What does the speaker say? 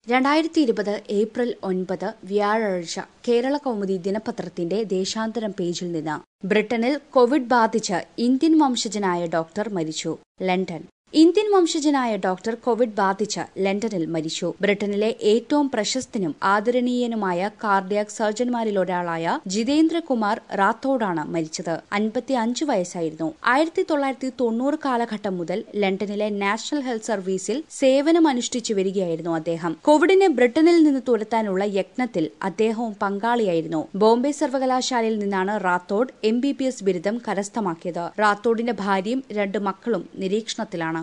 രണ്ടായിരത്തി ഇരുപത് ഏപ്രിൽ ഒൻപത് വ്യാഴാഴ്ച കേരള കൗമുദി ദിനപത്രത്തിന്റെ ദേശാന്തരം പേജിൽ നിന്ന് ബ്രിട്ടനിൽ കോവിഡ് ബാധിച്ച് ഇന്ത്യൻ വംശജനായ ഡോക്ടർ മരിച്ചു ലണ്ടൻ ഇന്ത്യൻ വംശജനായ ഡോക്ടർ കോവിഡ് ബാധിച്ച് ലണ്ടനിൽ മരിച്ചു ബ്രിട്ടനിലെ ഏറ്റവും പ്രശസ്തനും ആദരണീയനുമായ കാർഡിയാക് സർജൻമാരിലൊരാളായ ജിതേന്ദ്രകുമാർ റാത്തോഡാണ് മരിച്ചത് അൻപത്തി അഞ്ച് വയസ്സായിരുന്നു ആയിരത്തി തൊള്ളായിരത്തി തൊണ്ണൂറ് കാലഘട്ടം മുതൽ ലണ്ടനിലെ നാഷണൽ ഹെൽത്ത് സർവീസിൽ സേവനമനുഷ്ഠിച്ചു വരികയായിരുന്നു അദ്ദേഹം കോവിഡിനെ ബ്രിട്ടനിൽ നിന്ന് തുരത്താനുള്ള യത്നത്തിൽ അദ്ദേഹവും പങ്കാളിയായിരുന്നു ബോംബെ സർവകലാശാലയിൽ നിന്നാണ് Rathod M B B S ബിരുദം കരസ്ഥമാക്കിയത് റാത്തോഡിന്റെ ഭാര്യയും രണ്ട് മക്കളും നിരീക്ഷണത്തിലാണ്